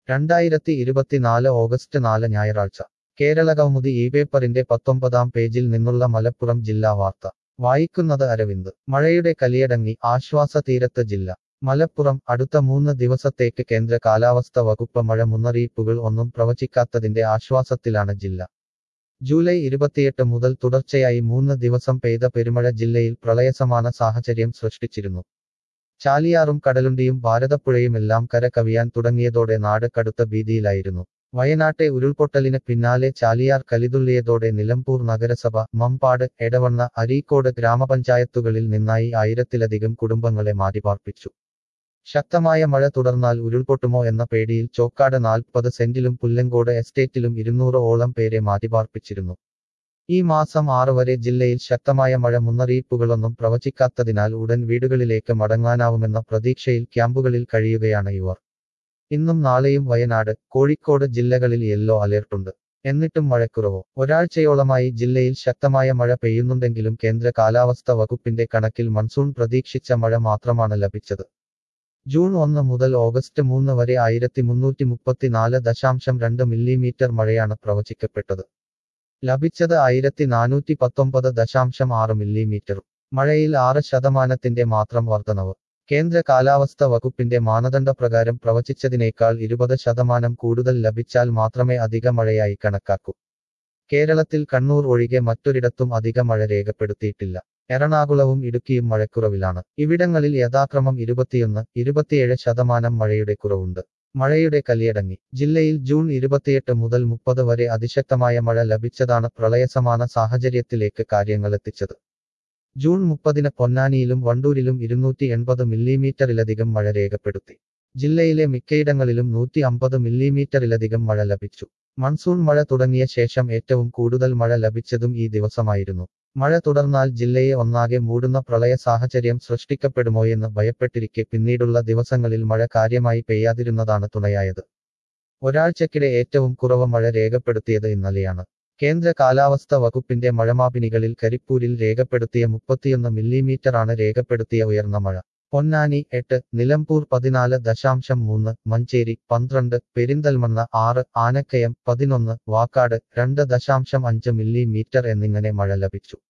രണ്ടായിരത്തി ഇരുപത്തിനാല് ഓഗസ്റ്റ് നാല് ഞായറാഴ്ച കേരള കൗമുദി ഈ പേപ്പറിന്റെ പത്തൊമ്പതാം പേജിൽ നിന്നുള്ള മലപ്പുറം ജില്ലാ വാർത്ത വായിക്കുന്നത് അരവിന്ദ് മഴയുടെ കലിയടങ്ങി ആശ്വാസ തീരത്ത് ജില്ല മലപ്പുറം അടുത്ത മൂന്ന് ദിവസത്തേക്ക് കേന്ദ്ര കാലാവസ്ഥ വകുപ്പ് മഴ മുന്നറിയിപ്പുകൾ ഒന്നും പ്രവചിക്കാത്തതിന്റെ ആശ്വാസത്തിലാണ് ജില്ല ജൂലൈ ഇരുപത്തിയെട്ട് മുതൽ തുടർച്ചയായി മൂന്ന് ദിവസം പെയ്ത പെരുമഴ ജില്ലയിൽ പ്രളയസമാന സാഹചര്യം സൃഷ്ടിച്ചിരുന്നു ചാലിയാറും കടലുണ്ടിയും ഭാരതപ്പുഴയുമെല്ലാം കര കവിയാൻ തുടങ്ങിയതോടെ നാട് കടുത്ത ഭീതിയിലായിരുന്നു വയനാട്ടെ ഉരുൾപൊട്ടലിന് പിന്നാലെ ചാലിയാർ കലിതുള്ളിയതോടെ നിലമ്പൂർ നഗരസഭ മമ്പാട് എടവണ്ണ അരീക്കോട് ഗ്രാമപഞ്ചായത്തുകളിൽ നിന്നായി ആയിരത്തിലധികം കുടുംബങ്ങളെ മാറ്റിപ്പാർപ്പിച്ചു ശക്തമായ മഴ തുടർന്നാൽ ഉരുൾപൊട്ടുമോ എന്ന പേടിയിൽ ചോക്കാട് നാൽപ്പത് സെന്റിലും പുല്ലങ്കോട് എസ്റ്റേറ്റിലും ഇരുന്നൂറ് ഓളം പേരെ മാറ്റിപ്പാർപ്പിച്ചിരുന്നു ഈ മാസം ആറ് വരെ ജില്ലയിൽ ശക്തമായ മഴ മുന്നറിയിപ്പുകളൊന്നും പ്രവചിക്കാത്തതിനാൽ ഉടൻ വീടുകളിലേക്ക് മടങ്ങാനാവുമെന്ന പ്രതീക്ഷയിൽ ക്യാമ്പുകളിൽ കഴിയുകയാണ് ഇവർ ഇന്നും നാളെയും വയനാട് കോഴിക്കോട് ജില്ലകളിൽ യെല്ലോ അലേർട്ടുണ്ട് എന്നിട്ടും മഴക്കുറവോ ഒരാഴ്ചയോളമായി ജില്ലയിൽ ശക്തമായ മഴ പെയ്യുന്നുണ്ടെങ്കിലും കേന്ദ്ര കാലാവസ്ഥ വകുപ്പിന്റെ കണക്കിൽ മൺസൂൺ പ്രതീക്ഷിച്ച മഴ മാത്രമാണ് ലഭിച്ചത് ജൂൺ ഒന്ന് മുതൽ ഓഗസ്റ്റ് മൂന്ന് വരെ ആയിരത്തി മുന്നൂറ്റി മുപ്പത്തിനാല് ദശാംശം രണ്ട് മില്ലിമീറ്റർ മഴയാണ് പ്രവചിക്കപ്പെട്ടത് ലഭിച്ചത് ആയിരത്തി നാനൂറ്റി പത്തൊമ്പത് ദശാംശം ആറ് മില്ലിമീറ്ററും മഴയിൽ ആറ് ശതമാനത്തിന്റെ മാത്രം വർധനവ് കേന്ദ്ര കാലാവസ്ഥ വകുപ്പിന്റെ മാനദണ്ഡപ്രകാരം പ്രവചിച്ചതിനേക്കാൾ ഇരുപത് ശതമാനം കൂടുതൽ ലഭിച്ചാൽ മാത്രമേ അധിക മഴയായി കണക്കാക്കൂ കേരളത്തിൽ കണ്ണൂർ ഒഴികെ മറ്റൊരിടത്തും അധിക മഴ രേഖപ്പെടുത്തിയിട്ടില്ല എറണാകുളവും ഇടുക്കിയും മഴക്കുറവിലാണ് ഇവിടങ്ങളിൽ യഥാക്രമം ഇരുപത്തിയൊന്ന് ഇരുപത്തിയേഴ് ശതമാനം മഴയുടെ കുറവുണ്ട് മഴയുടെ കലിയടങ്ങി ജില്ലയിൽ ജൂൺ ഇരുപത്തിയെട്ട് മുതൽ മുപ്പത് വരെ അതിശക്തമായ മഴ ലഭിച്ചതാണ് പ്രളയസമാന സാഹചര്യത്തിലേക്ക് കാര്യങ്ങളെത്തിച്ചത് ജൂൺ മുപ്പതിന് പൊന്നാനിയിലും വണ്ടൂരിലും ഇരുന്നൂറ്റി എൺപത് മില്ലിമീറ്ററിലധികം മഴ രേഖപ്പെടുത്തി ജില്ലയിലെ മിക്കയിടങ്ങളിലും നൂറ്റി അമ്പത് മില്ലിമീറ്ററിലധികം മഴ ലഭിച്ചു മൺസൂൺ മഴ തുടങ്ങിയ ശേഷം ഏറ്റവും കൂടുതൽ മഴ ലഭിച്ചതും ഈ ദിവസമായിരുന്നു മഴ തുടർന്നാൽ ജില്ലയെ ഒന്നാകെ മൂടുന്ന പ്രളയ സാഹചര്യം സൃഷ്ടിക്കപ്പെടുമോയെന്ന് ഭയപ്പെട്ടിരിക്കെ പിന്നീടുള്ള ദിവസങ്ങളിൽ മഴ കാര്യമായി പെയ്യാതിരുന്നതാണ് തുണയായത് ഒരാഴ്ചക്കിടെ ഏറ്റവും കുറവ് മഴ രേഖപ്പെടുത്തിയത് ഇന്നലെയാണ് കേന്ദ്ര കാലാവസ്ഥ വകുപ്പിന്റെ മഴമാപിനികളിൽ കരിപ്പൂരിൽ രേഖപ്പെടുത്തിയ മുപ്പത്തിയൊന്ന് മില്ലിമീറ്ററാണ് രേഖപ്പെടുത്തിയ ഉയർന്ന മഴ പൊന്നാനി എട്ട് നിലമ്പൂർ പതിനാല് ദശാംശം മൂന്ന് മഞ്ചേരി പന്ത്രണ്ട് പെരിന്തൽമണ്ണ ആറ് ആനക്കയം പതിനൊന്ന് വാക്കാട് രണ്ട് ദശാംശം അഞ്ച് മില്ലിമീറ്റർ എന്നിങ്ങനെ മഴ ലഭിച്ചു